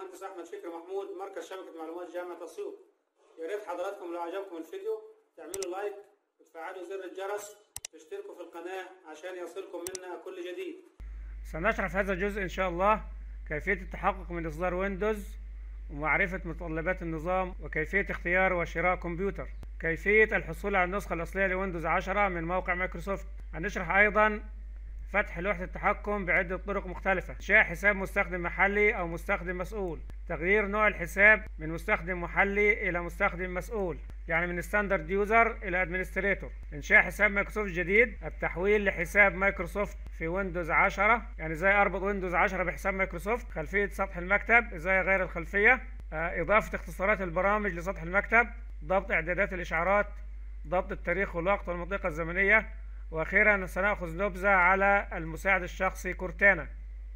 المهندس احمد فكري محمود مركز شبكه معلومات جامعه اسيوط يا ريت حضراتكم لو عجبكم الفيديو تعملوا لايك وتفعلوا زر الجرس وتشتركوا في القناه عشان يصلكم منا كل جديد سنشرح في هذا الجزء إن شاء الله كيفية التحقق من إصدار ويندوز ومعرفة متطلبات النظام وكيفية اختيار وشراء كمبيوتر كيفية الحصول على النسخة الأصلية لويندوز 10 من موقع مايكروسوفت هنشرح أيضا فتح لوحة التحكم بعدة طرق مختلفة إنشاء حساب مستخدم محلي أو مستخدم مسؤول تغيير نوع الحساب من مستخدم محلي إلى مستخدم مسؤول يعني من ستاندرد يوزر إلى ادمنستريتور إنشاء حساب مايكروسوفت جديد التحويل لحساب مايكروسوفت في ويندوز 10 يعني ازاي اربط ويندوز 10 بحساب مايكروسوفت خلفية سطح المكتب ازاي اغير الخلفية آه، اضافة اختصارات البرامج لسطح المكتب ضبط اعدادات الاشعارات ضبط التاريخ والوقت والمنطقة الزمنية واخيرا سنأخذ نبذة على المساعد الشخصي كورتانا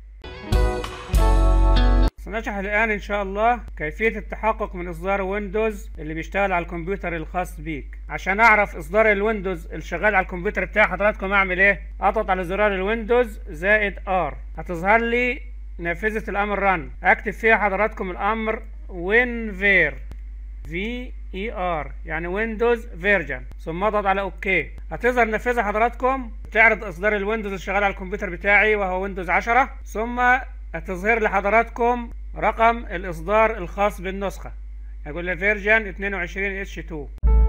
سنشرح الآن إن شاء الله كيفية التحقق من إصدار ويندوز اللي بيشتغل على الكمبيوتر الخاص بيك عشان أعرف إصدار الويندوز اللي شغال على الكمبيوتر بتاع حضراتكم أعمل إيه؟ أضغط على زرار الويندوز زائد R هتظهر لي نافذة الأمر رن أكتب فيها حضراتكم الأمر winver في اي ار يعني ويندوز فيرجن ثم اضغط على اوكي هتظهر نافذه حضراتكم تعرض اصدار الويندوز اللي شغال على الكمبيوتر بتاعي وهو ويندوز 10 ثم هتظهر لحضراتكم رقم الاصدار الخاص بالنسخه هقول لي فيرجن 22 اتش 2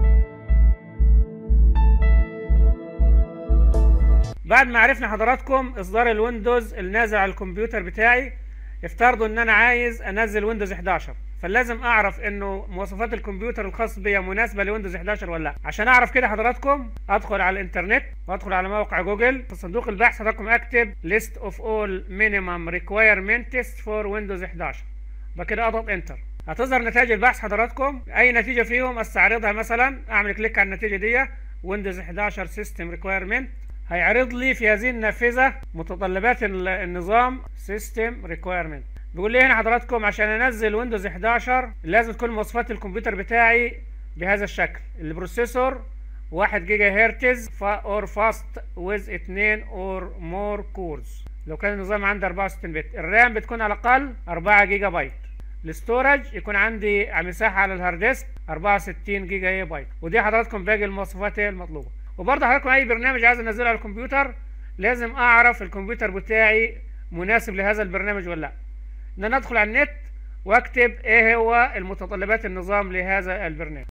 بعد ما عرفنا حضراتكم اصدار الويندوز النازل على الكمبيوتر بتاعي افترضوا ان انا عايز انزل ويندوز 11 فلازم اعرف انه مواصفات الكمبيوتر الخاص بيا مناسبه لويندوز 11 ولا لا عشان اعرف كده حضراتكم ادخل على الانترنت وادخل على موقع جوجل في صندوق البحث حضراتكم اكتب list of all minimum requirements for windows 11 وكده اضغط انتر هتظهر نتائج البحث حضراتكم اي نتيجه فيهم استعرضها مثلا اعمل كليك على النتيجه دي ويندوز 11 سيستم ريكويرمنت هيعرض لي في هذه النافذه متطلبات ال- النظام سيستم ريكويرمنت بيقول لي هنا حضراتكم عشان انزل ويندوز 11 لازم تكون مواصفات الكمبيوتر بتاعي بهذا الشكل البروسيسور 1 جيجا هرتز اور فاست ويز 2 اور مور كورز لو كان النظام عندي 64 بت الرام بتكون على الاقل 4 جيجا بايت الاستورج يكون عندي مساحه على الهارد ديسك 64 جيجا بايت ودي حضراتكم باقي المواصفات إيه المطلوبه وبرضه حضراتكم اي برنامج عايز انزله على الكمبيوتر لازم اعرف الكمبيوتر بتاعي مناسب لهذا البرنامج ولا لا ان انا ادخل على النت واكتب ايه هو المتطلبات النظام لهذا البرنامج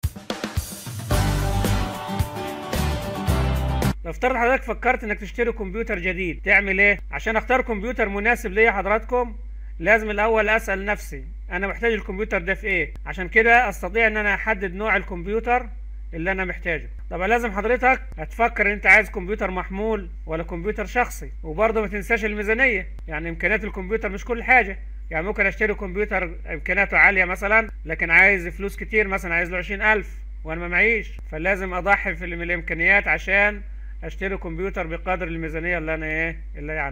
لو افترض حضرتك فكرت انك تشتري كمبيوتر جديد تعمل ايه عشان اختار كمبيوتر مناسب ليا حضراتكم لازم الاول اسال نفسي انا محتاج الكمبيوتر ده في ايه عشان كده استطيع ان انا احدد نوع الكمبيوتر اللي انا محتاجه طبعا لازم حضرتك هتفكر ان انت عايز كمبيوتر محمول ولا كمبيوتر شخصي وبرضه ما تنساش الميزانيه يعني امكانيات الكمبيوتر مش كل حاجه يعني ممكن اشتري كمبيوتر امكانياته عاليه مثلا لكن عايز فلوس كتير مثلا عايز له 20000 وانا ما معيش فلازم اضحي في من الامكانيات عشان اشتري كمبيوتر بقدر الميزانيه اللي انا ايه اللي يعني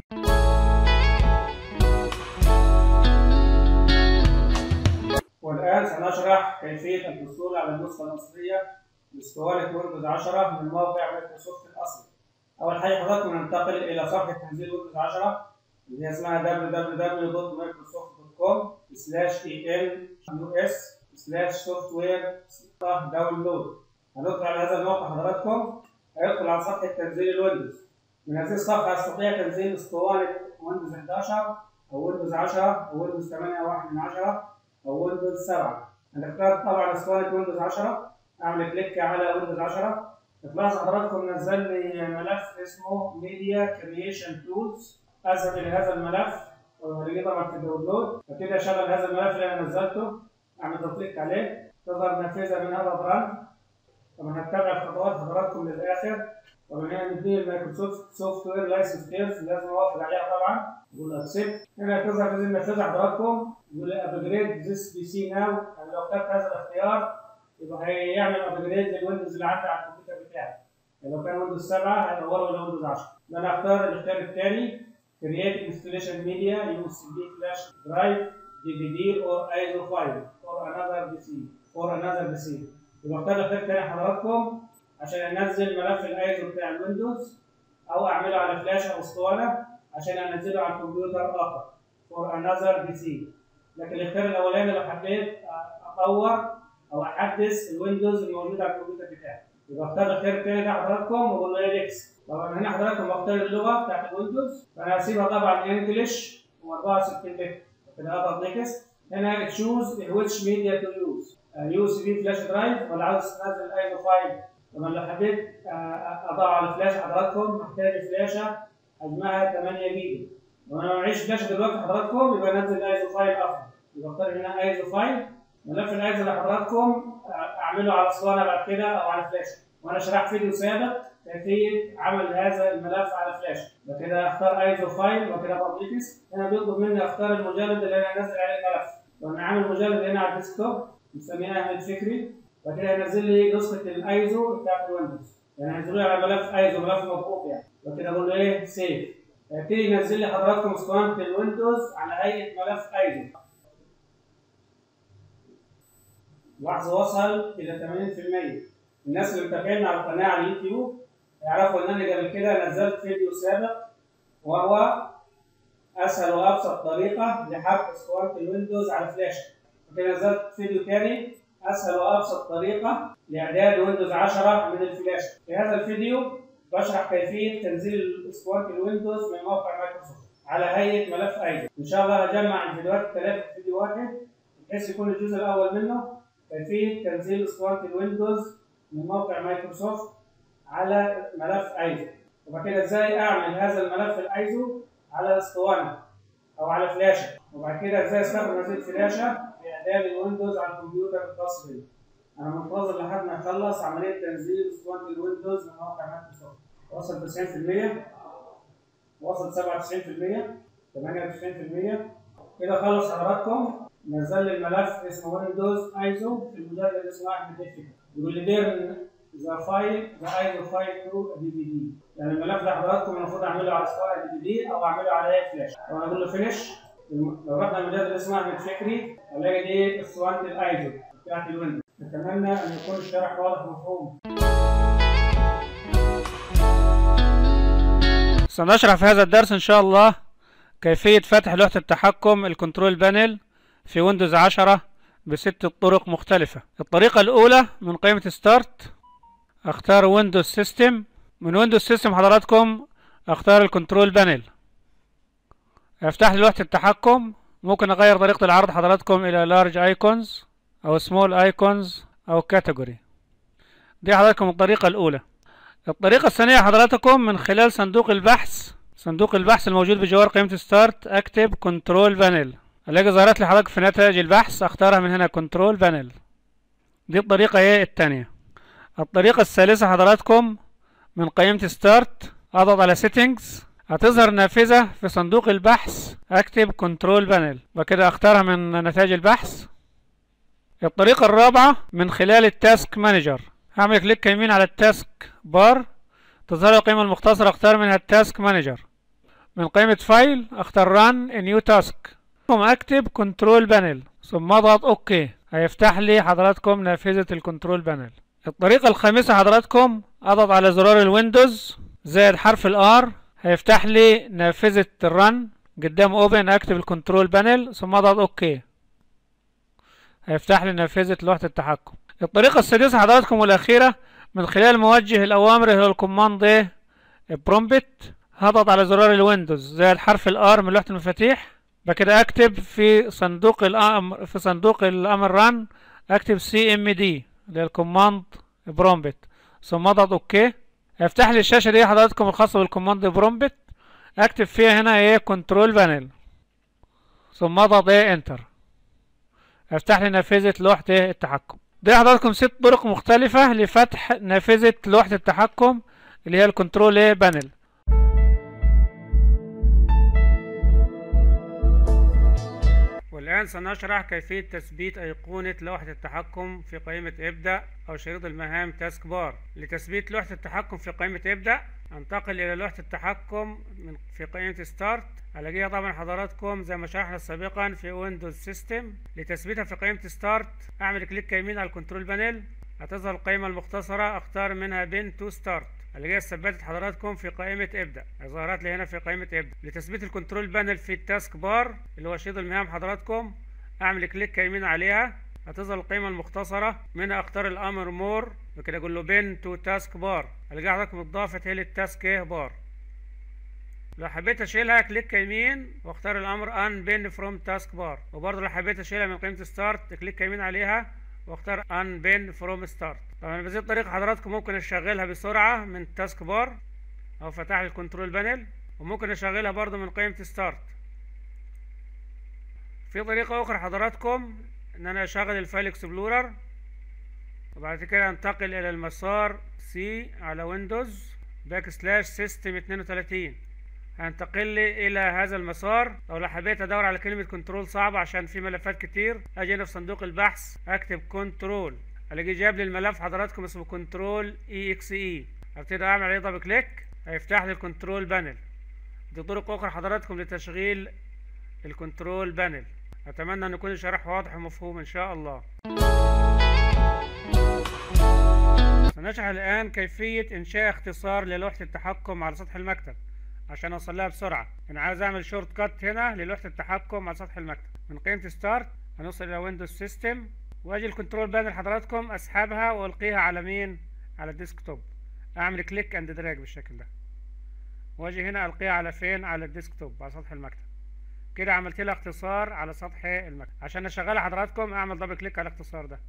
والآن سنشرح كيفية الحصول على النسخة الأصلية لاسطوانة ويندوز 10 من موقع مايكروسوفت الأصلي. أول حاجة حضراتكم ننتقل إلى صفحة تنزيل ويندوز 10 اللي هي اسمها www.microsoft.com/en/us/software/download. هندخل على هذا الموقع حضراتكم هيدخل على صفحة تنزيل الويندوز. من هذه الصفحة استطيع تنزيل اسطوانة ويندوز 11 أو ويندوز 10 أو ويندوز 8 1 من 10 او ويندوز 7 هنختار طبعا اسطوانه ويندوز 10 اعمل كليك على ويندوز 10 تلاحظ حضراتكم نزل لي ملف اسمه ميديا كرييشن تولز اذهب الى هذا الملف والاقيه طبعا في الداونلود فكده اشغل هذا الملف اللي انا نزلته اعمل كليك عليه تظهر نافذه من هذا الرن طبعا هتابع الخطوات حضراتكم للاخر طبعا هنا ندي المايكروسوفت سوفت وير لايسنس تيرز لازم اوافق عليها طبعا يقول اكسبت هنا تظهر هذه النافذه حضراتكم يقول لي ابجريد ذيس بي سي ناو يعني لو اخترت هذا الاختيار يبقى هيعمل ابجريد للويندوز اللي عندي على الكمبيوتر بتاعي يعني لو كان ويندوز 7 هيدوره لويندوز 10 انا اختار الاختيار الثاني create installation media USB flash drive DVD or ISO file for another PC for another PC يبقى اختار الاختيار الثاني حضراتكم عشان انزل ملف الايزو بتاع الويندوز او اعمله على فلاشه او اسطوانه عشان انزله على كمبيوتر اخر for another PC لكن الاختيار الاولاني لو حبيت اطور او احدث الويندوز الموجود على الكمبيوتر بتاعي يبقى اختار الاختيار الثاني ده حضراتكم واقول له ايه اكس طبعا هنا حضراتكم بختار اللغه بتاعت الويندوز فانا هسيبها طبعا انجلش و64 بت كده اضغط نيكست هنا تشوز which media to use يو اس بي فلاش درايف ولا عاوز تنزل اي فايل طبعا لو حبيت اضع على فلاش حضراتكم محتاج فلاشه حجمها 8 جيجا لو انا معيش فلاشه دلوقتي حضراتكم يبقى انزل ايزو فايل افضل يبقى اختار هنا ايزو فايل ملف الايزو اللي حضراتكم اعمله على اسطوانه بعد كده او على فلاشه وانا شرحت فيديو سابق كيفيه عمل هذا الملف على فلاشه وكده اختار ايزو فايل وكده بابليكس هنا بيطلب مني اختار المجلد اللي انا انزل عليه الملف وانا عامل مجلد هنا على الديسكتوب مسميه احمد فكري وكده هينزل لي نسخه الايزو بتاعت الويندوز يعني هينزلوا لي على ملف ايزو ملف مضغوط يعني وكده اقول له ايه سيف هيبتدي ينزل لي حضراتكم اسطوانه الويندوز على هيئه ملف ايزو لاحظوا وصل الى 80% الناس اللي متابعينا على القناه على اليوتيوب يعرفوا ان انا قبل كده نزلت فيديو سابق وهو اسهل وابسط طريقه لحرق اسطوانه الويندوز على فلاشه وكده نزلت فيديو تاني اسهل وابسط طريقه لاعداد ويندوز 10 من الفلاشه في هذا الفيديو بشرح كيفيه تنزيل اسطوانه الويندوز من موقع مايكروسوفت على هيئه ملف ايزو ان شاء الله هجمع الفيديوهات الثلاثه في فيديو واحد بحيث يكون الجزء الاول منه كيفيه تنزيل اسطوانه الويندوز من موقع مايكروسوفت على ملف ايزو وبعد كده ازاي اعمل هذا الملف الايزو على اسطوانه او على فلاشه وبعد كده ازاي استخدم هذه الفلاشه في اعداد الويندوز على الكمبيوتر الخاص بي انا منتظر لحد ما يخلص عمليه تنزيل اسطوانه الويندوز من موقع مايكروسوفت وصل 90% وصل 97% 98% كده خلص حضراتكم نزل لي الملف اسمه ويندوز ايزو في المجلد اللي اسمه احمد ديفيك يقول لي بيرن ذا فايل ذا ايزو فايل تو دي في دي يعني الملف ده حضراتكم المفروض اعمله على اسطوانه دي في دي او اعمله على اي فلاش لو انا اقول له فينش لو رحنا المجلد اللي اسمه احمد فكري هنلاقي دي اسطوانه الايزو بتاعت الويندوز اتمنى ان يكون الشرح واضح ومفهوم سنشرح في هذا الدرس ان شاء الله كيفية فتح لوحة التحكم الكنترول بانل في ويندوز 10 بست طرق مختلفة الطريقة الأولى من قائمة ستارت اختار ويندوز سيستم من ويندوز سيستم حضراتكم اختار الكنترول بانل افتح لي لوحة التحكم ممكن اغير طريقة العرض حضراتكم الى لارج ايكونز او سمول ايكونز او كاتيجوري دي حضراتكم الطريقة الاولى الطريقة الثانية حضراتكم من خلال صندوق البحث صندوق البحث الموجود بجوار قائمة ستارت اكتب كنترول بانل الاقي ظهرت لي حضرتك في نتائج البحث اختارها من هنا كنترول بانل دي الطريقة ايه التانية الطريقة الثالثة حضراتكم من قائمة ستارت اضغط على سيتنجز هتظهر نافذة في صندوق البحث اكتب كنترول بانل وكده اختارها من نتائج البحث الطريقة الرابعة من خلال التاسك مانجر هعمل كليك يمين على التاسك بار تظهر القيمة المختصرة اختار منها التاسك مانجر من قائمة فايل اختار ران نيو تاسك ثم اكتب كنترول بانل ثم اضغط اوكي هيفتح لي حضراتكم نافذة الكنترول بانل الطريقة الخامسة حضراتكم اضغط على زرار الويندوز زائد حرف الار هيفتح لي نافذة الرن قدام اوبن اكتب الكنترول بانل ثم اضغط اوكي هيفتح لي نافذة لوحة التحكم الطريقة السادسة حضراتكم والأخيرة من خلال موجه الأوامر اللي هو الكوماند ايه برومبت هضغط على زرار الويندوز زائد حرف الار من لوحة المفاتيح بكده اكتب في صندوق الامر في صندوق الامر ران اكتب سي ام دي اللي هي الكوماند برومبت ثم اضغط اوكي هيفتح لي الشاشة دي حضراتكم الخاصة بالكوماند برومبت اكتب فيها هنا ايه كنترول بانل ثم اضغط ايه انتر هيفتح لي نافذة لوحة ايه التحكم دي حضراتكم ست طرق مختلفة لفتح نافذة لوحة التحكم اللي هي الكنترول ايه بانل والآن سنشرح كيفية تثبيت أيقونة لوحة التحكم في قائمة ابدأ أو شريط المهام تاسك بار لتثبيت لوحة التحكم في قائمة ابدأ انتقل إلى لوحة التحكم من في قائمة ستارت هلاقيها طبعا حضراتكم زي ما شرحنا سابقا في ويندوز سيستم لتثبيتها في قائمة ستارت أعمل كليك يمين على الكنترول بانل هتظهر القائمة المختصرة أختار منها بين تو ستارت الاقيها ثبتت حضراتكم في قائمة ابدأ ظهرت لي هنا في قائمة ابدأ لتثبيت الكنترول بانل في التاسك بار اللي هو شريط المهام حضراتكم اعمل كليك يمين عليها هتظهر القيمة المختصرة منها اختار الامر مور وكده اقول له بين تو تاسك بار الاقي حضرتك مضافة هي للتاسك ايه بار لو حبيت اشيلها كليك يمين واختار الامر ان بين فروم تاسك بار وبرضه لو حبيت اشيلها من قيمة ستارت كليك يمين عليها واختار ان بين فروم ستارت طبعا بهذه الطريقة حضراتكم ممكن اشغلها بسرعة من تاسك بار او فتح لي الكنترول بانل وممكن اشغلها برضه من قيمة ستارت في طريقة اخرى حضراتكم ان انا اشغل الفايل اكسبلورر وبعد كده انتقل الى المسار سي على ويندوز باك سلاش سيستم 32 هنتقل لي الى هذا المسار او لو حبيت ادور على كلمة كنترول صعبة عشان في ملفات كتير اجي هنا في صندوق البحث اكتب كنترول الاقي جاب لي الملف حضراتكم اسمه كنترول اي اكس اي ابتدي اعمل عليه دبل كليك هيفتح لي الكنترول بانل دي طرق اخرى حضراتكم لتشغيل الكنترول بانل اتمنى ان يكون الشرح واضح ومفهوم ان شاء الله سنشرح الان كيفية انشاء اختصار للوحة التحكم على سطح المكتب عشان اوصل لها بسرعة انا عايز اعمل شورت كات هنا للوحة التحكم على سطح المكتب من قيمة ستارت هنوصل الى ويندوز سيستم واجي الكنترول بانل حضراتكم اسحبها والقيها على مين على الديسكتوب اعمل كليك اند دراج بالشكل ده واجي هنا القيها على فين على الديسكتوب على سطح المكتب كده عملت لها اختصار على سطح المكتب عشان اشغلها حضراتكم اعمل دبل كليك على الاختصار ده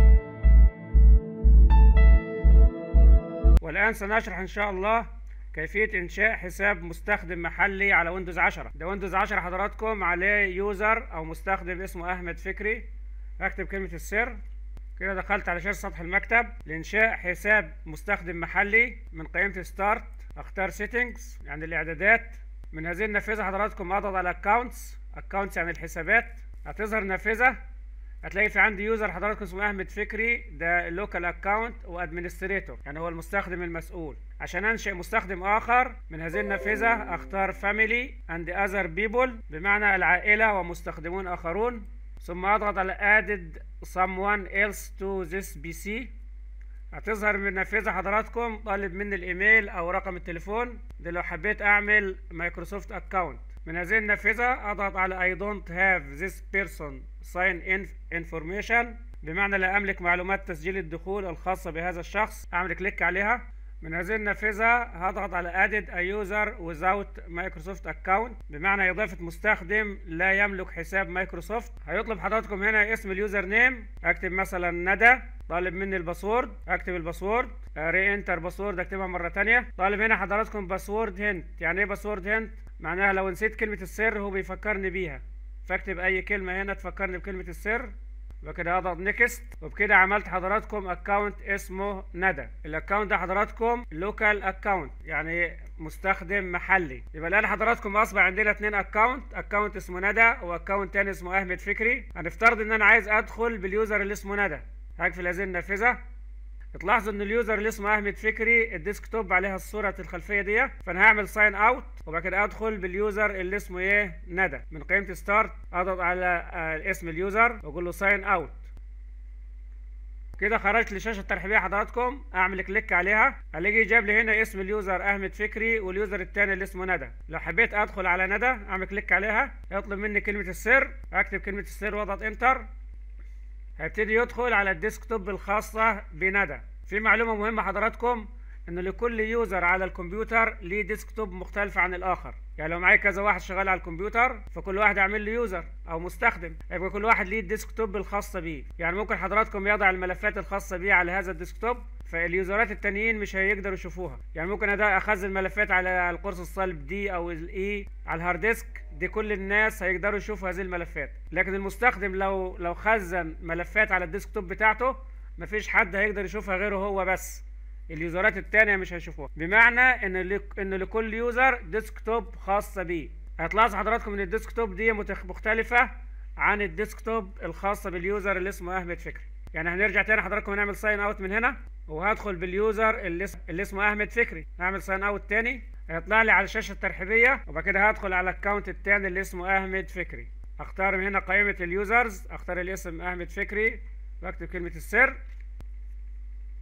والان سنشرح ان شاء الله كيفية انشاء حساب مستخدم محلي على ويندوز 10 ده ويندوز 10 حضراتكم عليه يوزر او مستخدم اسمه احمد فكري اكتب كلمة السر كده دخلت على شاشة سطح المكتب لإنشاء حساب مستخدم محلي من قائمة ستارت اختار سيتنجز يعني الإعدادات من هذه النافذة حضراتكم اضغط على اكونتس اكونتس يعني الحسابات هتظهر نافذة هتلاقي في عندي يوزر حضراتكم اسمه احمد فكري ده لوكال اكونت وادمنستريتور يعني هو المستخدم المسؤول عشان انشئ مستخدم اخر من هذه النافذة اختار فاميلي اند اذر بيبل بمعنى العائلة ومستخدمون اخرون ثم اضغط على added someone else to this PC هتظهر من النافذة حضراتكم طالب مني الايميل او رقم التليفون ده لو حبيت اعمل مايكروسوفت اكونت من هذه النافذة اضغط على I don't have this person sign in information بمعنى لا املك معلومات تسجيل الدخول الخاصة بهذا الشخص اعمل كليك عليها من هذه النافذة هضغط على added a user without Microsoft account بمعنى إضافة مستخدم لا يملك حساب مايكروسوفت هيطلب حضراتكم هنا اسم اليوزر نيم اكتب مثلا ندى طالب مني الباسورد اكتب الباسورد ري انتر باسورد اكتبها مرة تانية طالب هنا حضراتكم باسورد هنت يعني ايه باسورد هنت معناها لو نسيت كلمة السر هو بيفكرني بيها فاكتب اي كلمة هنا تفكرني بكلمة السر وكده اضغط نيكست وبكده عملت حضراتكم اكونت اسمه ندى الاكونت ده حضراتكم لوكال اكونت يعني مستخدم محلي يبقى الان حضراتكم اصبح عندنا اتنين اكونت اكونت اسمه ندى واكونت تاني اسمه احمد فكري هنفترض ان انا عايز ادخل باليوزر اللي اسمه ندى هقفل هذه النافذه تلاحظوا ان اليوزر اللي اسمه احمد فكري الديسكتوب عليها الصوره الخلفيه دي فانا هعمل ساين اوت وبعد كده ادخل باليوزر اللي اسمه ايه ندى من قائمه ستارت اضغط على آه اسم اليوزر واقول له ساين اوت كده خرجت لشاشه الترحيبيه حضراتكم اعمل كليك عليها الاقي جاب لي هنا اسم اليوزر احمد فكري واليوزر الثاني اللي اسمه ندى لو حبيت ادخل على ندى اعمل كليك عليها يطلب مني كلمه السر اكتب كلمه السر واضغط انتر هيبتدي يدخل على الديسكتوب الخاصة بندى في معلومة مهمة حضراتكم ان لكل يوزر على الكمبيوتر ليه ديسكتوب مختلف عن الاخر يعني لو معايا كذا واحد شغال على الكمبيوتر فكل واحد يعمل له يوزر او مستخدم يبقى كل واحد ليه الديسكتوب الخاصة بيه يعني ممكن حضراتكم يضع الملفات الخاصة بيه على هذا الديسكتوب فاليوزرات التانيين مش هيقدروا يشوفوها يعني ممكن انا اخزن ملفات على القرص الصلب دي او الاي على الهارد ديسك دي كل الناس هيقدروا يشوفوا هذه الملفات لكن المستخدم لو لو خزن ملفات على الديسكتوب بتاعته مفيش حد هيقدر يشوفها غيره هو بس اليوزرات التانية مش هيشوفوها بمعنى ان لك ان لكل يوزر ديسكتوب خاصة بيه هتلاحظوا حضراتكم ان الديسكتوب دي مختلفة عن الديسكتوب الخاصة باليوزر اللي اسمه احمد فكري يعني هنرجع تاني حضراتكم هنعمل ساين اوت من هنا وهدخل باليوزر اللي, اللي اسمه احمد فكري هعمل ساين اوت تاني هيطلع لي على الشاشه الترحيبيه وبعد كده هدخل على الاكونت التاني اللي اسمه احمد فكري اختار من هنا قائمه اليوزرز اختار الاسم احمد فكري واكتب كلمه السر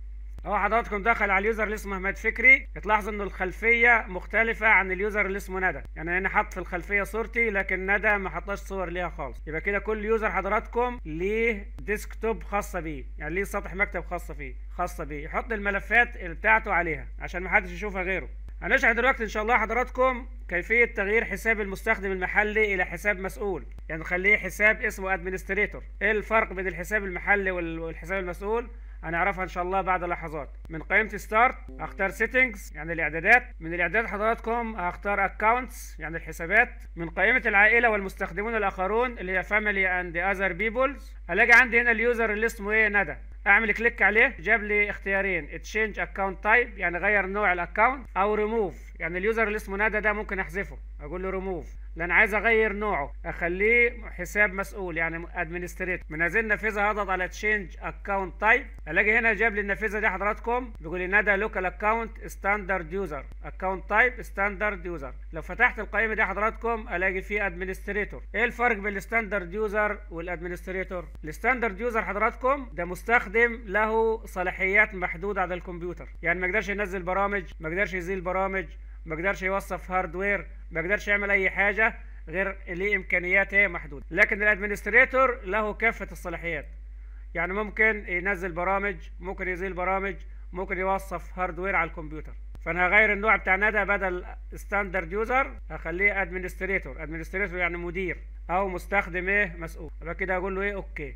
اهو حضراتكم دخل على اليوزر اللي اسمه احمد فكري تلاحظوا انه الخلفيه مختلفه عن اليوزر اللي اسمه ندى يعني هنا حط في الخلفيه صورتي لكن ندى ما حطاش صور ليها خالص يبقى كده كل يوزر حضراتكم ليه ديسكتوب خاصه بيه يعني ليه سطح مكتب خاصه فيه خاصه بيه يحط الملفات بتاعته عليها عشان ما حدش يشوفها غيره هنشرح دلوقتي ان شاء الله حضراتكم كيفيه تغيير حساب المستخدم المحلي الى حساب مسؤول يعني نخليه حساب اسمه ادمنستريتور ايه الفرق بين الحساب المحلي والحساب المسؤول هنعرفها ان شاء الله بعد لحظات من قائمه ستارت هختار سيتنجز يعني الاعدادات من الاعدادات حضراتكم هختار اكونتس يعني الحسابات من قائمه العائله والمستخدمون الاخرون اللي هي فاميلي اند اذر بيبلز الاقي عندي هنا اليوزر اللي اسمه ايه ندى اعمل كليك عليه جاب لي اختيارين تشينج اكونت تايب يعني غير نوع الاكونت او ريموف يعني اليوزر اللي اسمه ندى ده ممكن احذفه اقول له ريموف لان عايز اغير نوعه اخليه حساب مسؤول يعني ادمنستريتور من هذه النافذه هضغط على تشينج اكونت تايب الاقي هنا جاب لي النافذه دي حضراتكم بيقول لي ندى لوكال اكونت ستاندرد يوزر اكونت تايب ستاندرد يوزر لو فتحت القائمه دي حضراتكم الاقي فيه ادمنستريتور ايه الفرق بين الستاندرد يوزر والادمنستريتور الستاندرد يوزر حضراتكم ده مستخدم له صلاحيات محدوده على الكمبيوتر يعني ما يقدرش ينزل برامج ما يقدرش يزيل برامج ما يقدرش يوصف هاردوير ما يقدرش يعمل اي حاجه غير ليه امكانيات هي محدوده لكن الادمنستريتور له كافه الصلاحيات يعني ممكن ينزل برامج ممكن يزيل برامج ممكن يوصف هاردوير على الكمبيوتر فانا هغير النوع بتاع ندى بدل ستاندرد يوزر هخليه ادمنستريتور ادمنستريتور يعني مدير او مستخدم ايه مسؤول يبقى كده اقول له ايه اوكي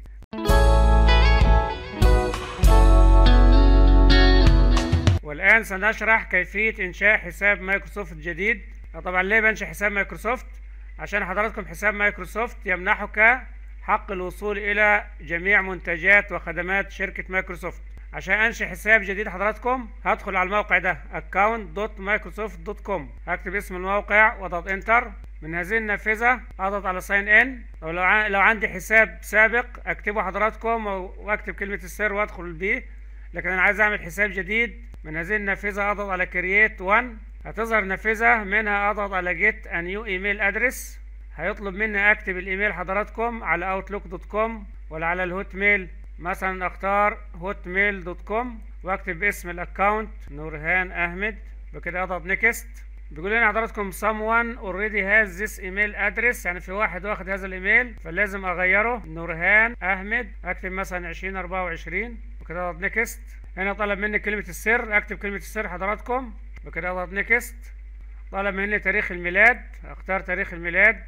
والآن سنشرح كيفية إنشاء حساب مايكروسوفت جديد طبعا ليه بنشئ حساب مايكروسوفت عشان حضراتكم حساب مايكروسوفت يمنحك حق الوصول إلى جميع منتجات وخدمات شركة مايكروسوفت عشان أنشئ حساب جديد حضراتكم هدخل على الموقع ده account.microsoft.com هكتب اسم الموقع واضغط انتر من هذه النافذة اضغط على ساين ان او لو لو عندي حساب سابق اكتبه حضراتكم واكتب كلمة السر وادخل بيه لكن انا عايز اعمل حساب جديد من هذه النافذة اضغط على كرييت 1 هتظهر نافذة منها اضغط على جيت ا نيو ايميل ادرس هيطلب مني اكتب الايميل حضراتكم على اوتلوك دوت كوم ولا على الهوت ميل مثلا اختار هوت ميل دوت كوم واكتب اسم الاكونت نورهان احمد بكده اضغط نيكست بيقول لنا حضراتكم someone already has this email address يعني في واحد واخد هذا الايميل فلازم اغيره نورهان احمد اكتب مثلا 2024 وكده اضغط نيكست هنا طلب مني كلمة السر اكتب كلمة السر حضراتكم وكده اضغط نيكست طلب مني تاريخ الميلاد اختار تاريخ الميلاد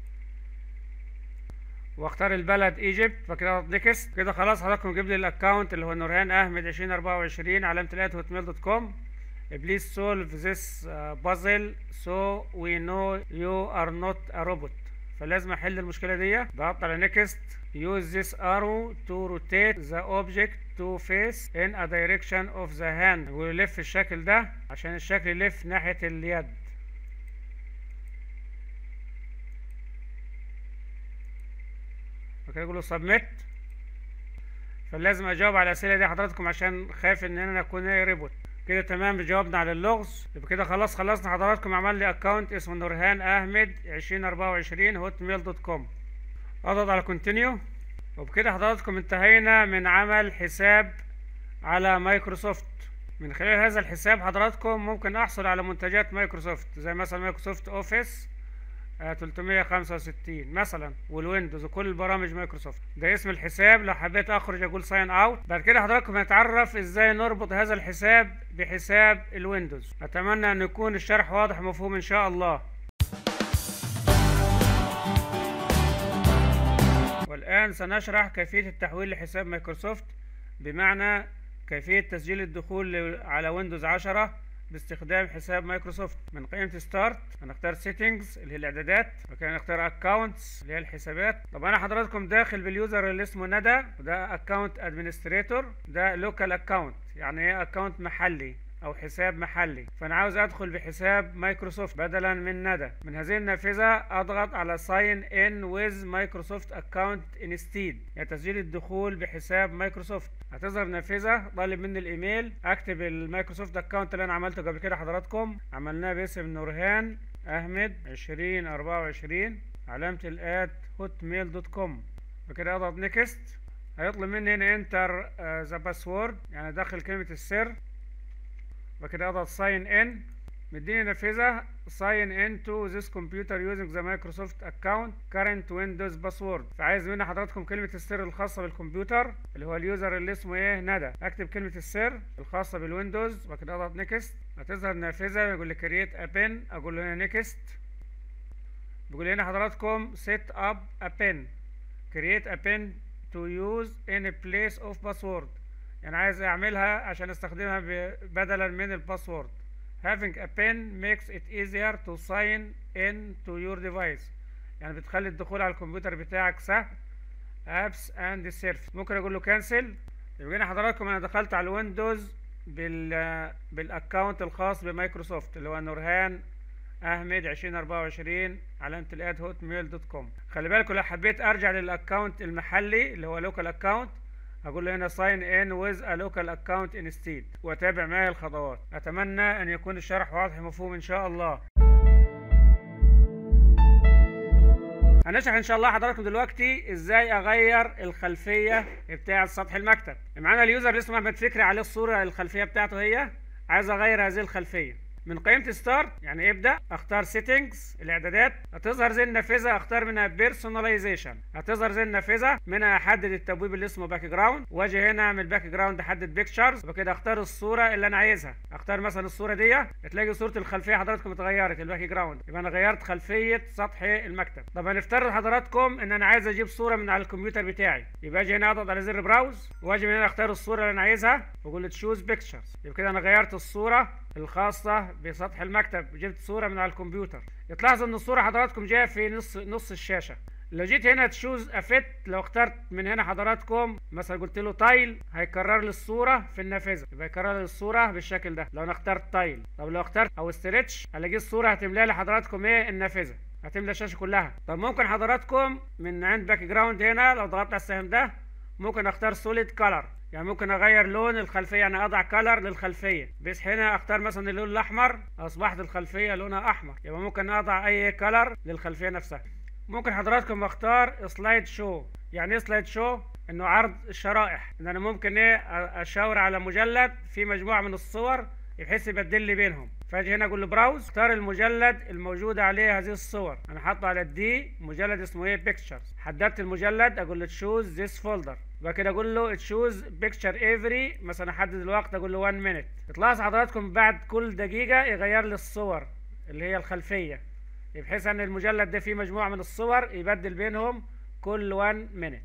واختار البلد ايجيبت فكده اضغط نيكست كده خلاص حضراتكم جيب لي الاكونت اللي هو نورهان احمد 2024 علامة الات هوت ميل دوت كوم please solve this uh, puzzle so we know you are not a robot فلازم احل المشكله دي ضغطت على next use this arrow to rotate the object to face in a direction of the hand ويلف الشكل ده عشان الشكل يلف ناحيه اليد وكده اقول له submit فلازم اجاوب على الاسئله دي حضراتكم عشان خايف ان انا اكون ايه ريبوت كده تمام جاوبنا على اللغز يبقى كده خلاص خلصنا حضراتكم عمل لي اكونت اسمه نورهان احمد 2024 هوت ميل دوت كوم اضغط على كونتينيو وبكده حضراتكم انتهينا من عمل حساب على مايكروسوفت من خلال هذا الحساب حضراتكم ممكن احصل على منتجات مايكروسوفت زي مثلا مايكروسوفت اوفيس 365 مثلا والويندوز وكل البرامج مايكروسوفت ده اسم الحساب لو حبيت اخرج اقول ساين اوت بعد كده حضراتكم هنتعرف ازاي نربط هذا الحساب بحساب الويندوز اتمنى ان يكون الشرح واضح ومفهوم ان شاء الله والان سنشرح كيفية التحويل لحساب مايكروسوفت بمعنى كيفية تسجيل الدخول على ويندوز 10 باستخدام حساب مايكروسوفت من قائمة ستارت هنختار سيتنجز اللي هي الاعدادات وكان نختار اكونتس اللي هي الحسابات طب انا حضراتكم داخل باليوزر اللي اسمه ندى وده اكونت ادمنستريتور ده لوكال اكونت يعني ايه اكونت محلي او حساب محلي فانا عاوز ادخل بحساب مايكروسوفت بدلا من ندى من هذه النافذه اضغط على ساين ان ويز مايكروسوفت اكونت انستيد يعني تسجيل الدخول بحساب مايكروسوفت هتظهر نافذه طالب مني الايميل اكتب المايكروسوفت اكونت اللي انا عملته قبل كده حضراتكم عملناه باسم نورهان احمد 2024 علامه الات هوت ميل دوت كوم بكده اضغط نيكست هيطلب مني هنا انتر ذا باسورد يعني ادخل كلمة السر وكده اضغط ساين ان مديني نافذة sign in to this computer using the Microsoft account current Windows password فعايز مني حضراتكم كلمة السر الخاصة بالكمبيوتر اللي هو اليوزر اللي اسمه ايه ندى اكتب كلمة السر الخاصة بالويندوز وبعد كده اضغط نيكست هتظهر نافذة يقول لي create a pin اقول له هنا نيكست بيقول لي هنا حضراتكم set up a pin create a pin to use in place of password يعني عايز اعملها عشان استخدمها بدلا من الباسورد having a pin makes it easier to sign in to your device يعني بتخلي الدخول على الكمبيوتر بتاعك سهل apps and service ممكن اقول له كانسل يبقى هنا حضراتكم انا دخلت على الويندوز بال بالاكونت الخاص بمايكروسوفت اللي هو نورهان احمد 2024 علامة الاد هوت ميل دوت كوم خلي بالكم لو حبيت ارجع للاكونت المحلي اللي هو لوكال اكونت هقول له هنا sign in with a local account instead واتابع معايا الخطوات اتمنى ان يكون الشرح واضح ومفهوم ان شاء الله هنشرح ان شاء الله حضراتكم دلوقتي ازاي اغير الخلفيه بتاعه سطح المكتب معانا اليوزر اللي اسمه احمد فكري عليه الصوره الخلفيه بتاعته هي عايز اغير هذه الخلفيه من قائمة ستارت يعني ابدأ اختار سيتنجز الاعدادات هتظهر زي النافذة اختار منها بيرسوناليزيشن هتظهر زي النافذة منها احدد التبويب اللي اسمه باك جراوند واجي هنا اعمل باك جراوند احدد بيكتشرز وكده اختار الصورة اللي انا عايزها اختار مثلا الصورة دي تلاقي صورة الخلفية حضراتكم اتغيرت الباك جراوند يبقى انا غيرت خلفية سطح المكتب طب هنفترض حضراتكم ان انا عايز اجيب صورة من على الكمبيوتر بتاعي يبقى اجي هنا اضغط على زر براوز واجي من هنا اختار الصورة اللي انا عايزها واقول له تشوز بيكتشرز يبقى كده انا غيرت الصورة الخاصة بسطح المكتب جبت صورة من على الكمبيوتر تلاحظوا ان الصورة حضراتكم جاية في نص نص الشاشة لو جيت هنا تشوز افيت لو اخترت من هنا حضراتكم مثلا قلت له تايل هيكرر لي الصورة في النافذة يبقى يكرر لي الصورة بالشكل ده لو انا اخترت تايل طب لو اخترت او استريتش هلاقي الصورة هتملى لي حضراتكم ايه النافذة هتملى الشاشة كلها طب ممكن حضراتكم من عند باك جراوند هنا لو ضغطت على السهم ده ممكن اختار سوليد كلر يعني ممكن اغير لون الخلفيه يعني اضع كلر للخلفيه بس هنا اختار مثلا اللون الاحمر اصبحت الخلفيه لونها احمر يبقى ممكن اضع اي كلر للخلفيه نفسها ممكن حضراتكم اختار سلايد شو يعني ايه سلايد شو انه عرض الشرائح ان انا ممكن ايه اشاور على مجلد في مجموعه من الصور بحيث يبدل لي بينهم فاجي هنا اقول له براوز اختار المجلد الموجود عليه هذه الصور انا حاطه على الدي مجلد اسمه ايه بيكتشرز حددت المجلد اقول له تشوز ذيس فولدر وبعد كده اقول له تشوز بيكتشر افري مثلا احدد الوقت اقول له 1 مينيت تلاحظ حضراتكم بعد كل دقيقه يغير لي الصور اللي هي الخلفيه بحيث ان المجلد ده فيه مجموعه من الصور يبدل بينهم كل 1 مينيت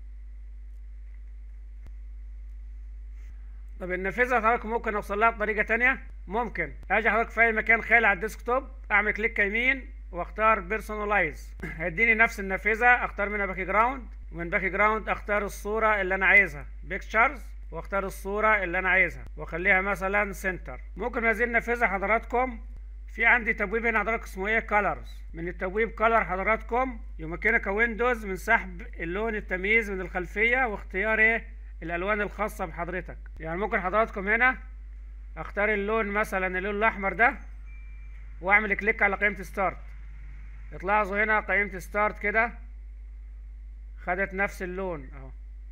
طب النافذه حضراتكم ممكن اوصل لها بطريقه تانية ممكن اجي حضرتك في اي مكان خالي على الديسكتوب اعمل كليك يمين واختار بيرسونلايز هيديني نفس النافذه اختار منها باك جراوند ومن باك جراوند اختار الصوره اللي انا عايزها بيكتشرز واختار الصوره اللي انا عايزها واخليها مثلا سنتر ممكن هذه النافذه حضراتكم في عندي تبويب هنا حضرتك اسمه ايه كولرز من التبويب كولر حضراتكم يمكنك ويندوز من سحب اللون التمييز من الخلفيه واختيار ايه الالوان الخاصه بحضرتك يعني ممكن حضراتكم هنا اختار اللون مثلا اللون الاحمر ده واعمل كليك على قائمه ستارت تلاحظوا هنا قائمه ستارت كده خدت نفس اللون اهو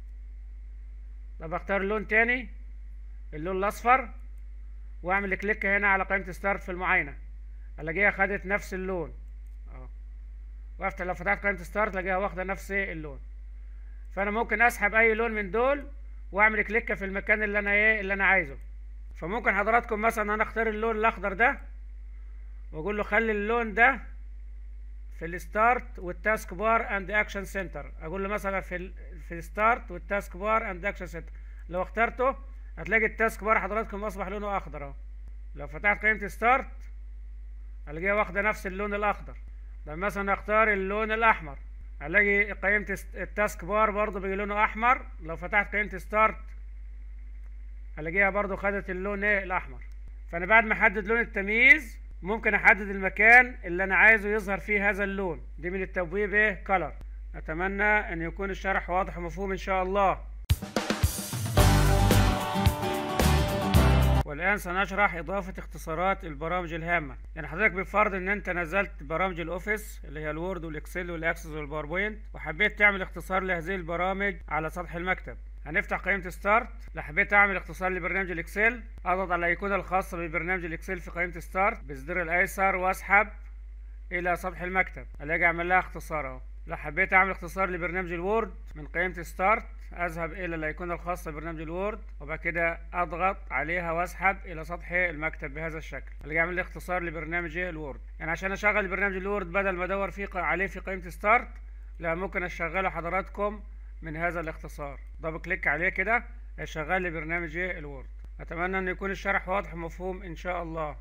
طب اختار لون تاني اللون الاصفر واعمل كليك هنا على قائمه ستارت في المعاينه الاقيها خدت نفس اللون اهو وافتح لو فتحت قائمه ستارت الاقيها واخده نفس اللون فانا ممكن اسحب اي لون من دول واعمل كليك في المكان اللي انا ايه اللي انا عايزه فممكن حضراتكم مثلا انا اختار اللون الاخضر ده واقول له خلي اللون ده في الستارت والتاسك بار اند اكشن سنتر اقول له مثلا في ال في الستارت والتاسك بار اند اكشن سنتر لو اخترته هتلاقي التاسك بار حضراتكم اصبح لونه اخضر اهو لو فتحت قائمه ستارت هلاقيها واخده نفس اللون الاخضر لو مثلا اختار اللون الاحمر هلاقي قائمة التاسك بار برضو بيجي لونه أحمر لو فتحت قائمة ستارت هلاقيها برضو خدت اللون ايه الأحمر فأنا بعد ما أحدد لون التمييز ممكن أحدد المكان اللي أنا عايزه يظهر فيه هذا اللون دي من التبويب ايه كلر أتمنى أن يكون الشرح واضح ومفهوم إن شاء الله والآن سنشرح إضافة اختصارات البرامج الهامة يعني حضرتك بفرض إن أنت نزلت برامج الأوفيس اللي هي الوورد والإكسل والأكسس والباوربوينت وحبيت تعمل اختصار لهذه البرامج على سطح المكتب هنفتح قائمة ستارت لو حبيت اعمل اختصار لبرنامج الاكسل اضغط على الايقونة الخاصة ببرنامج الاكسل في قائمة ستارت بالزر الايسر واسحب الى سطح المكتب الاقي اعمل لها اختصار اهو لو حبيت اعمل اختصار لبرنامج الوورد من قائمة ستارت اذهب الى الايقونة الخاصة ببرنامج الوورد وبعد كده اضغط عليها واسحب الى سطح المكتب بهذا الشكل الاقي اعمل لي اختصار لبرنامج الوورد يعني عشان اشغل برنامج الوورد بدل ما ادور فيه عليه في قائمة ستارت لا ممكن اشغله حضراتكم من هذا الاختصار دبل كليك عليه كده هيشغل لي برنامج الوورد اتمنى ان يكون الشرح واضح ومفهوم ان شاء الله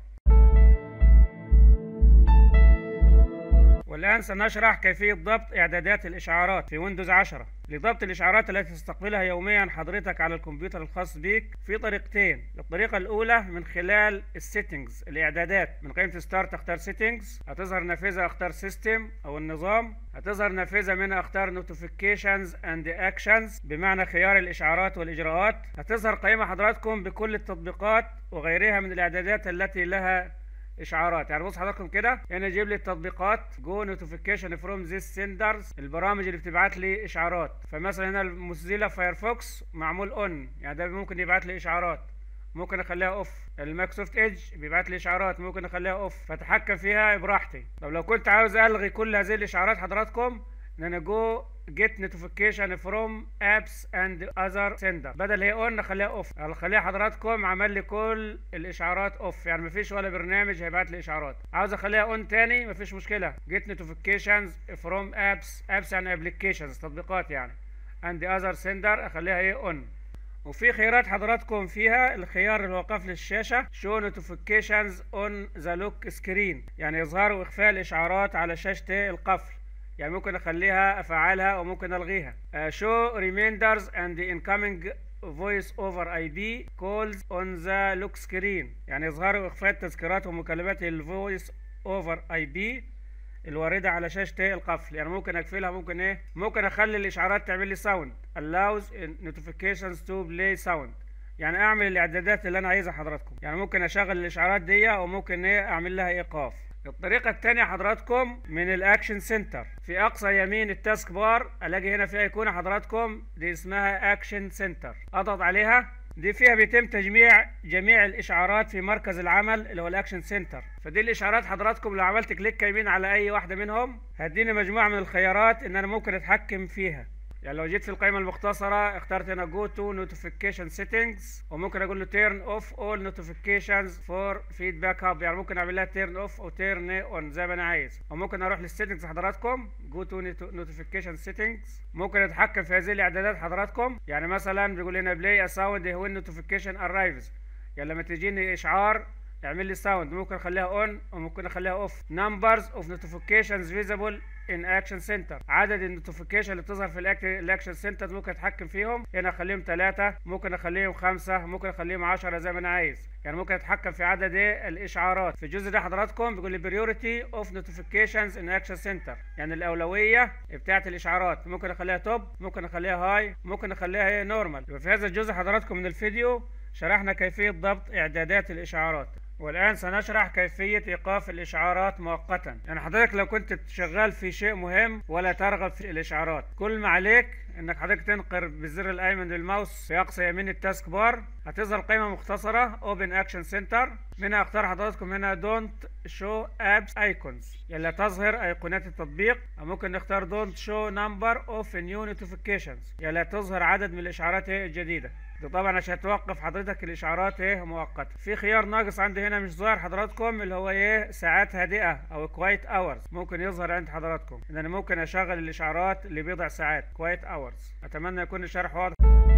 والآن سنشرح كيفية ضبط إعدادات الإشعارات في ويندوز 10 لضبط الإشعارات التي تستقبلها يوميا حضرتك على الكمبيوتر الخاص بك في طريقتين الطريقة الأولى من خلال السيتنجز الإعدادات من قائمة ستارت أختار سيتنجز هتظهر نافذة أختار سيستم أو النظام هتظهر نافذة منها أختار نوتيفيكيشنز أند أكشنز بمعنى خيار الإشعارات والإجراءات هتظهر قائمة حضراتكم بكل التطبيقات وغيرها من الإعدادات التي لها اشعارات يعني بص حضراتكم كده هنا يجيب لي التطبيقات جو نوتيفيكيشن فروم ذيس سندرز البرامج اللي بتبعت لي اشعارات فمثلا هنا الموزيلا فايرفوكس معمول اون يعني ده ممكن يبعت لي اشعارات ممكن اخليها اوف المايكروسوفت ايدج بيبعت لي اشعارات ممكن اخليها اوف فاتحكم فيها براحتي طب لو كنت عاوز الغي كل هذه الاشعارات حضراتكم ان انا جو get notification from apps and other sender بدل هي اون نخليها اوف اخليها حضراتكم عمل لي كل الاشعارات اوف يعني مفيش ولا برنامج هيبعت لي اشعارات عاوز اخليها اون تاني مفيش مشكله get notifications from apps apps and applications تطبيقات يعني and other sender اخليها ايه اون وفي خيارات حضراتكم فيها الخيار اللي هو قفل الشاشة show notifications on the lock screen يعني إظهار وإخفاء الإشعارات على شاشة القفل يعني ممكن اخليها افعلها وممكن الغيها uh, show reminders and incoming voice over IP calls on the lock screen يعني اظهار واخفاء التذكيرات ومكالمات الفويس اوفر اي بي الواردة على شاشة القفل يعني ممكن اقفلها ممكن ايه ممكن اخلي الاشعارات تعمل لي ساوند allows notifications to play sound يعني اعمل الاعدادات اللي انا عايزها حضراتكم يعني ممكن اشغل الاشعارات دي وممكن ايه اعمل لها ايقاف الطريقة التانية حضراتكم من الاكشن سنتر في اقصى يمين التاسك بار الاقي هنا في ايقونة حضراتكم دي اسمها اكشن سنتر اضغط عليها دي فيها بيتم تجميع جميع الاشعارات في مركز العمل اللي هو الاكشن سنتر فدي الاشعارات حضراتكم لو عملت كليك يمين على اي واحدة منهم هتديني مجموعة من الخيارات ان انا ممكن اتحكم فيها يعني لو جيت في القائمة المختصرة اخترت هنا جو تو نوتيفيكيشن سيتنجز وممكن اقول له تيرن اوف اول نوتيفيكيشنز فور فيدباك هاب يعني ممكن اعمل لها تيرن اوف او تيرن اون زي ما انا عايز وممكن اروح للسيتنجز حضراتكم جو تو نوتيفيكيشن سيتنجز ممكن اتحكم في هذه الاعدادات حضراتكم يعني مثلا بيقول هنا بلاي ا ساوند وين نوتيفيكيشن ارايفز يعني لما تجيني اشعار اعمل لي ساوند ممكن اخليها اون وممكن اخليها اوف نمبرز اوف نوتيفيكيشنز فيزيبل ان اكشن سنتر عدد النوتيفيكيشن اللي بتظهر في الاكشن سنتر ممكن اتحكم فيهم هنا اخليهم ثلاثة ممكن اخليهم خمسة ممكن اخليهم 10 زي ما انا عايز يعني ممكن اتحكم في عدد ايه الاشعارات في الجزء ده حضراتكم بيقول لي بريوريتي اوف نوتيفيكيشنز ان اكشن سنتر يعني الاولويه بتاعه الاشعارات ممكن اخليها توب ممكن اخليها هاي ممكن اخليها ايه نورمال يبقى في هذا الجزء حضراتكم من الفيديو شرحنا كيفيه ضبط اعدادات الاشعارات والآن سنشرح كيفية إيقاف الإشعارات مؤقتا يعني حضرتك لو كنت شغال في شيء مهم ولا ترغب في الإشعارات كل ما عليك انك حضرتك تنقر بالزر الايمن للماوس في اقصى يمين التاسك بار هتظهر قائمه مختصره اوبن اكشن سنتر منها اختار حضراتكم هنا دونت شو ابس ايكونز يلا تظهر ايقونات التطبيق او ممكن نختار دونت شو نمبر اوف نيو نوتيفيكيشنز يلا تظهر عدد من الاشعارات الجديده ده طبعا عشان توقف حضرتك الاشعارات ايه مؤقته في خيار ناقص عندي هنا مش ظاهر حضراتكم اللي هو ايه ساعات هادئه او كوايت اورز ممكن يظهر عند حضراتكم ان انا ممكن اشغل الاشعارات لبضع ساعات كوايت اورز اتمنى يكون الشرح واضح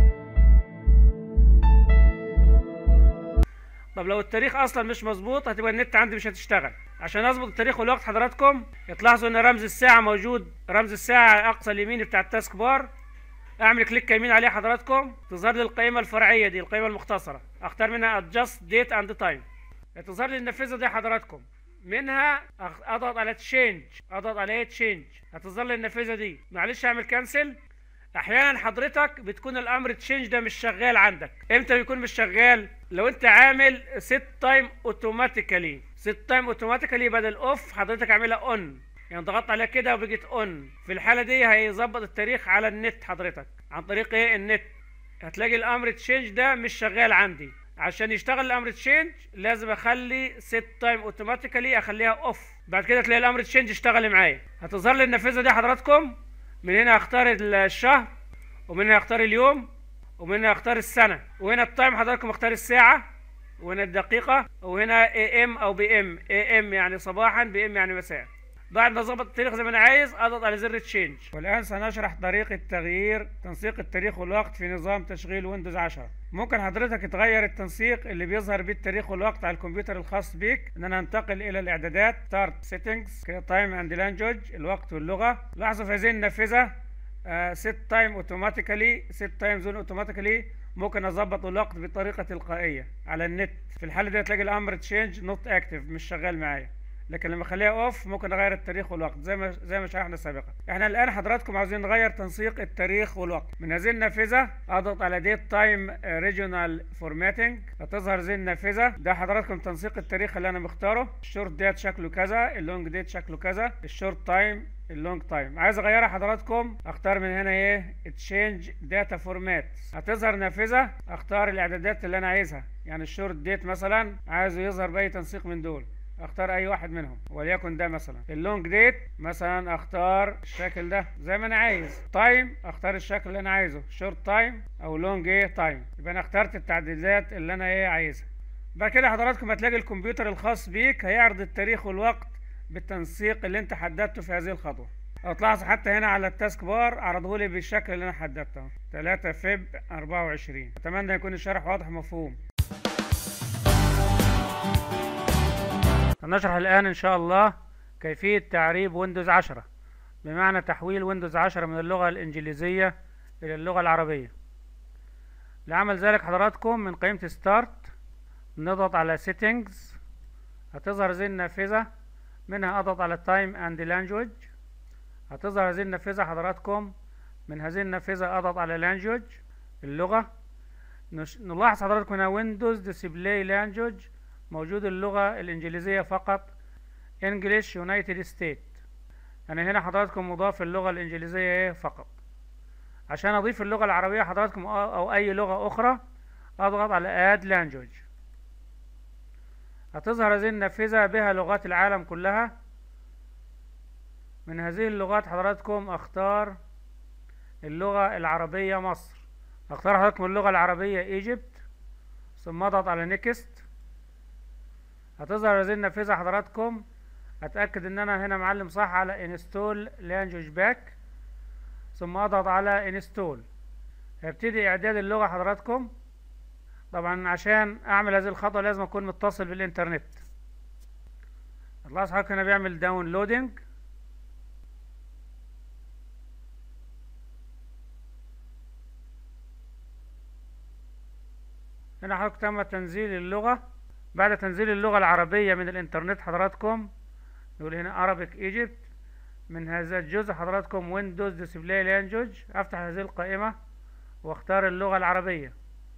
طب لو التاريخ اصلا مش مظبوط هتبقى النت عندي مش هتشتغل عشان اظبط التاريخ والوقت حضراتكم تلاحظوا ان رمز الساعه موجود رمز الساعه اقصى اليمين بتاع التاسك بار اعمل كليك يمين عليه حضراتكم تظهر لي القائمه الفرعيه دي القائمه المختصره اختار منها adjust date and time تظهر لي النافذه دي حضراتكم منها اضغط على تشينج اضغط على تشينج هتظهر لي النافذه دي معلش اعمل كانسل احيانا حضرتك بتكون الامر تشينج ده مش شغال عندك امتى بيكون مش شغال لو انت عامل ست تايم اوتوماتيكالي ست تايم اوتوماتيكالي بدل اوف حضرتك عاملها اون يعني ضغطت عليها كده وبقت اون في الحاله دي هيظبط التاريخ على النت حضرتك عن طريق ايه النت هتلاقي الامر تشينج ده مش شغال عندي عشان يشتغل الامر تشينج لازم اخلي ست تايم اوتوماتيكالي اخليها اوف بعد كده تلاقي الامر تشينج اشتغل معايا هتظهر لي النافذه دي حضراتكم من هنا هختار الشهر ومن هنا هختار اليوم ومن هنا هختار السنه وهنا التايم حضراتكم اختار الساعه وهنا الدقيقه وهنا اي ام او بي ام اي ام يعني صباحا بي ام يعني مساء بعد ما ظبط التاريخ زي ما انا عايز اضغط على زر تشينج والان سنشرح طريقه تغيير تنسيق التاريخ والوقت في نظام تشغيل ويندوز 10 ممكن حضرتك تغير التنسيق اللي بيظهر بيه التاريخ والوقت على الكمبيوتر الخاص بيك ان انا انتقل الى الاعدادات ستارت سيتنجز تايم اند لانجوج الوقت واللغه لاحظوا في هذه النافذه ست تايم اوتوماتيكالي ست تايم زون اوتوماتيكالي ممكن اظبط الوقت بطريقه تلقائيه على النت في الحاله دي تلاقي الامر تشينج نوت اكتف مش شغال معايا لكن لما اخليها اوف ممكن اغير التاريخ والوقت زي ما زي ما شرحنا سابقا احنا الان حضراتكم عاوزين نغير تنسيق التاريخ والوقت من هذه النافذه اضغط على ديت تايم ريجونال فورماتنج هتظهر زي النافذه ده حضراتكم تنسيق التاريخ اللي انا مختاره الشورت ديت شكله كذا اللونج ديت شكله كذا الشورت تايم اللونج تايم عايز اغيرها حضراتكم اختار من هنا ايه تشينج داتا فورمات هتظهر نافذه اختار الاعدادات اللي انا عايزها يعني الشورت ديت مثلا عايزه يظهر باي تنسيق من دول اختار اي واحد منهم وليكن ده مثلا اللونج ديت مثلا اختار الشكل ده زي ما انا عايز تايم اختار الشكل اللي انا عايزه شورت تايم او لونج ايه تايم يبقى انا اخترت التعديلات اللي انا ايه عايزها بعد كده حضراتكم هتلاقي الكمبيوتر الخاص بيك هيعرض التاريخ والوقت بالتنسيق اللي انت حددته في هذه الخطوه لو تلاحظوا حتى هنا على التاسك بار عرضه لي بالشكل اللي انا حددته 3 فب 24 اتمنى يكون الشرح واضح ومفهوم هنشرح الآن إن شاء الله كيفية تعريب ويندوز 10 بمعنى تحويل ويندوز 10 من اللغة الإنجليزية إلى اللغة العربية لعمل ذلك حضراتكم من قائمة ستارت نضغط على settings هتظهر هذه النافذة منها أضغط على time and language هتظهر هذه النافذة حضراتكم من هذه النافذة أضغط على language اللغة نلاحظ حضراتكم هنا ويندوز display language موجود اللغة الإنجليزية فقط English United States يعني هنا حضراتكم مضاف اللغة الإنجليزية إيه فقط عشان أضيف اللغة العربية حضراتكم أو أي لغة أخرى أضغط على Add Language هتظهر هذه النافذة بها لغات العالم كلها من هذه اللغات حضراتكم أختار اللغة العربية مصر أختار حضراتكم اللغة العربية إيجيبت ثم أضغط على Next هتظهر هذه النافذة حضراتكم اتأكد ان انا هنا معلم صح على انستول لانجوج باك ثم اضغط على انستول هيبتدي اعداد اللغة حضراتكم طبعا عشان اعمل هذه الخطوة لازم اكون متصل بالانترنت هتلاحظ حضرتك هنا بيعمل داونلودنج هنا حضرتك تم تنزيل اللغة بعد تنزيل اللغة العربية من الانترنت حضراتكم نقول هنا Arabic Egypt من هذا الجزء حضراتكم Windows Display Language افتح هذه القائمة واختار اللغة العربية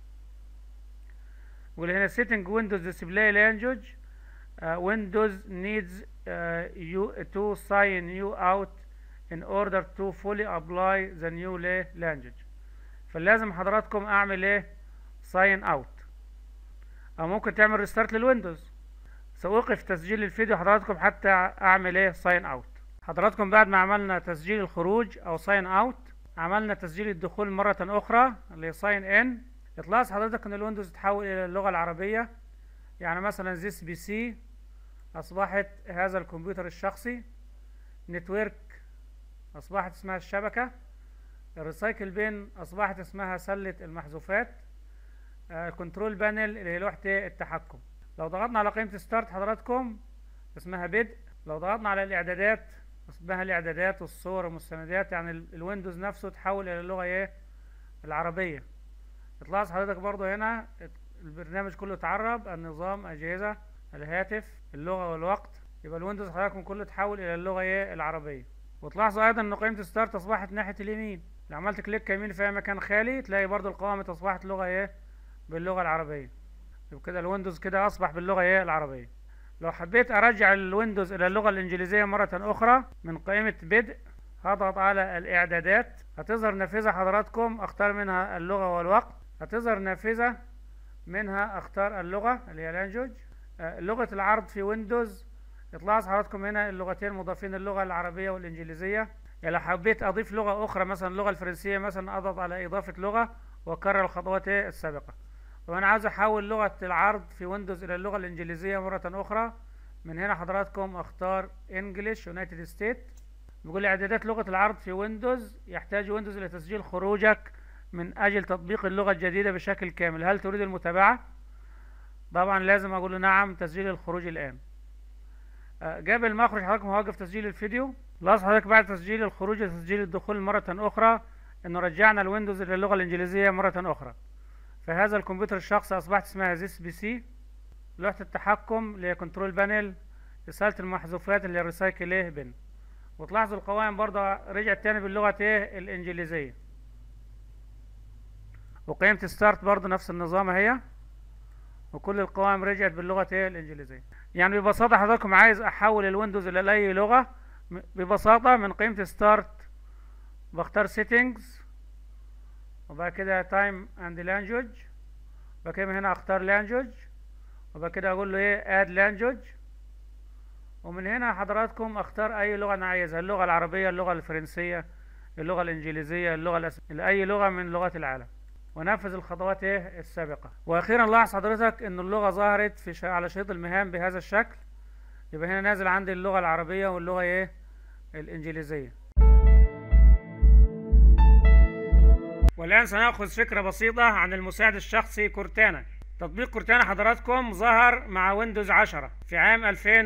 نقول هنا Setting Windows Display Language uh, Windows needs uh, you to sign you out in order to fully apply the new language فلازم حضراتكم اعمل ايه sign out او ممكن تعمل ريستارت للويندوز سأوقف تسجيل الفيديو حضراتكم حتى اعمل ايه ساين اوت حضراتكم بعد ما عملنا تسجيل الخروج او ساين اوت عملنا تسجيل الدخول مرة اخرى اللي ساين ان تلاحظ حضرتك ان الويندوز تحول الى اللغة العربية يعني مثلا زيس بي سي اصبحت هذا الكمبيوتر الشخصي نتورك اصبحت اسمها الشبكة الريسايكل بين اصبحت اسمها سلة المحذوفات الكنترول بانل اللي هي لوحة التحكم لو ضغطنا على قائمة ستارت حضراتكم اسمها بدء لو ضغطنا على الاعدادات اسمها الاعدادات والصور والمستندات يعني الويندوز نفسه تحول الى اللغة ايه العربية تلاحظ حضرتك برضو هنا البرنامج كله اتعرب النظام اجهزة الهاتف اللغة والوقت يبقى الويندوز حضراتكم كله تحول الى اللغة ايه العربية وتلاحظوا ايضا ان قائمة ستارت اصبحت ناحية اليمين لو عملت كليك يمين في اي مكان خالي تلاقي برضو القوائم اصبحت لغة ايه باللغة العربية يبقى كده الويندوز كده اصبح باللغة ايه العربية لو حبيت ارجع الويندوز الى اللغة الانجليزية مرة اخرى من قائمة بدء هضغط على الاعدادات هتظهر نافذة حضراتكم اختار منها اللغة والوقت هتظهر نافذة منها اختار اللغة اللي هي لانجوج لغة العرض في ويندوز تلاحظ حضراتكم هنا اللغتين مضافين اللغة العربية والانجليزية يعني لو حبيت اضيف لغة اخرى مثلا اللغة الفرنسية مثلا اضغط على اضافة لغة واكرر الخطوات السابقة وانا عاوز احول لغة العرض في ويندوز الى اللغة الانجليزية مرة اخرى من هنا حضراتكم اختار انجلش يونايتد ستيت بيقول لي اعدادات لغة العرض في ويندوز يحتاج ويندوز الى تسجيل خروجك من اجل تطبيق اللغة الجديدة بشكل كامل هل تريد المتابعة طبعا لازم اقول له نعم تسجيل الخروج الان قبل ما اخرج حضراتكم هوقف تسجيل الفيديو لاحظ حضرتك بعد تسجيل الخروج وتسجيل الدخول مرة اخرى انه رجعنا الويندوز الى اللغة الانجليزية مرة اخرى فهذا الكمبيوتر الشخصي اصبحت اسمها زيس بي سي لوحة التحكم اللي هي كنترول بانل رسالة المحذوفات اللي هي ريسايكل ايه بن وتلاحظوا القوائم برضه رجعت تاني باللغة ايه الانجليزية وقيمة ستارت برضه نفس النظام اهي وكل القوائم رجعت باللغة ايه الانجليزية يعني ببساطة حضراتكم عايز احول الويندوز الى اي لغة ببساطة من قيمة ستارت بختار سيتنجز وبعد كده تايم اند لانجوج وبعد كده من هنا اختار لانجوج وبعد كده اقول له ايه اد لانجوج ومن هنا حضراتكم اختار اي لغة انا عايزها اللغة العربية اللغة الفرنسية اللغة الانجليزية اللغة الأس... اي لغة من لغات العالم ونفذ الخطوات ايه السابقة واخيرا لاحظ حضرتك ان اللغة ظهرت في ش... على شريط المهام بهذا الشكل يبقى هنا نازل عندي اللغة العربية واللغة ايه الانجليزية والآن سنأخذ فكرة بسيطة عن المساعد الشخصي كورتانا تطبيق كورتانا حضراتكم ظهر مع ويندوز 10 في عام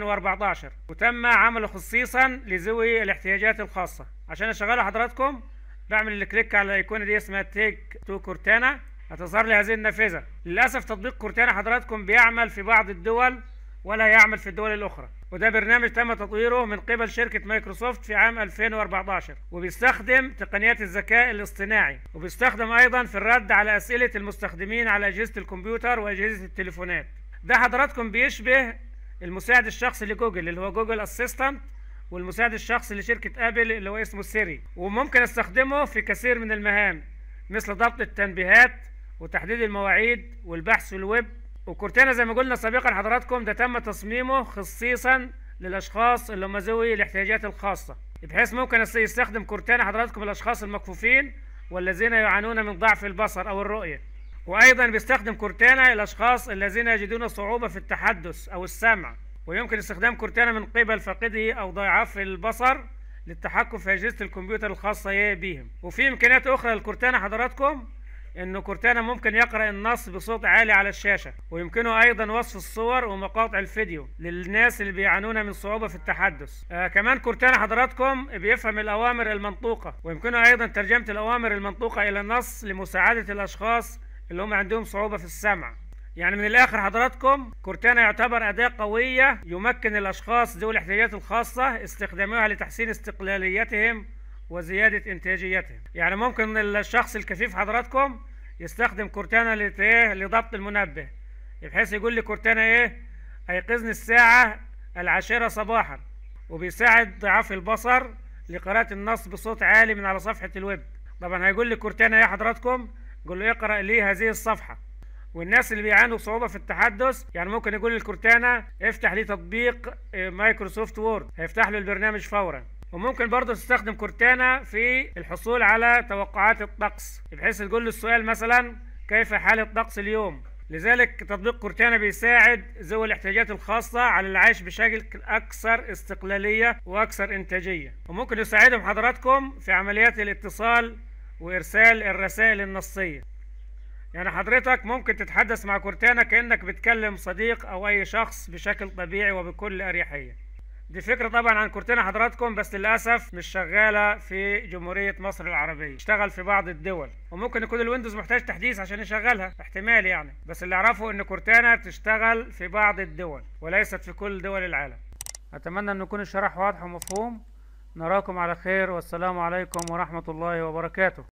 2014 وتم عمله خصيصا لذوي الاحتياجات الخاصة عشان اشغله حضراتكم بعمل الكليك على الايقونة دي اسمها تيك تو كورتانا هتظهر لي هذه النافذة للأسف تطبيق كورتانا حضراتكم بيعمل في بعض الدول ولا يعمل في الدول الأخرى وده برنامج تم تطويره من قبل شركة مايكروسوفت في عام 2014 وبيستخدم تقنيات الذكاء الاصطناعي وبيستخدم أيضا في الرد على أسئلة المستخدمين على أجهزة الكمبيوتر وأجهزة التليفونات ده حضراتكم بيشبه المساعد الشخصي لجوجل اللي هو جوجل اسيستنت والمساعد الشخصي لشركة ابل اللي هو اسمه سيري وممكن استخدمه في كثير من المهام مثل ضبط التنبيهات وتحديد المواعيد والبحث في الويب وكورتانا زي ما قلنا سابقا حضراتكم ده تم تصميمه خصيصا للاشخاص اللي هم ذوي الاحتياجات الخاصه بحيث ممكن يستخدم كورتانا حضراتكم الاشخاص المكفوفين والذين يعانون من ضعف البصر او الرؤيه وايضا بيستخدم كورتانا الاشخاص الذين يجدون صعوبه في التحدث او السمع ويمكن استخدام كورتانا من قبل فاقدي او ضعاف البصر للتحكم في اجهزه الكمبيوتر الخاصه بهم وفي امكانيات اخرى للكورتانا حضراتكم ان كورتانا ممكن يقرأ النص بصوت عالي على الشاشة ويمكنه ايضا وصف الصور ومقاطع الفيديو للناس اللي بيعانون من صعوبة في التحدث آه كمان كورتانا حضراتكم بيفهم الاوامر المنطوقة ويمكنه ايضا ترجمة الاوامر المنطوقة الى النص لمساعدة الاشخاص اللي هم عندهم صعوبة في السمع يعني من الاخر حضراتكم كورتانا يعتبر اداة قوية يمكن الاشخاص ذوي الاحتياجات الخاصة استخدامها لتحسين استقلاليتهم وزيادة إنتاجيتهم يعني ممكن الشخص الكفيف حضراتكم يستخدم كورتانا لضبط المنبه بحيث يقول لي كورتانا ايه ايقظني الساعة العاشرة صباحا وبيساعد ضعاف البصر لقراءة النص بصوت عالي من على صفحة الويب طبعا هيقول لي كورتانا ايه حضراتكم يقول له اقرأ لي هذه الصفحة والناس اللي بيعانوا صعوبة في التحدث يعني ممكن يقول للكورتانا افتح لي تطبيق مايكروسوفت وورد هيفتح له البرنامج فورا وممكن برضه تستخدم كورتانا في الحصول على توقعات الطقس بحيث تقول له السؤال مثلا كيف حال الطقس اليوم لذلك تطبيق كورتانا بيساعد ذوي الاحتياجات الخاصة على العيش بشكل أكثر استقلالية وأكثر إنتاجية وممكن يساعدهم حضراتكم في عمليات الاتصال وإرسال الرسائل النصية يعني حضرتك ممكن تتحدث مع كورتانا كأنك بتكلم صديق أو أي شخص بشكل طبيعي وبكل أريحية دي فكرة طبعا عن كورتانا حضراتكم بس للأسف مش شغالة في جمهورية مصر العربية اشتغل في بعض الدول وممكن يكون الويندوز محتاج تحديث عشان يشغلها احتمال يعني بس اللي اعرفه ان كورتانا تشتغل في بعض الدول وليست في كل دول العالم اتمنى ان يكون الشرح واضح ومفهوم نراكم على خير والسلام عليكم ورحمة الله وبركاته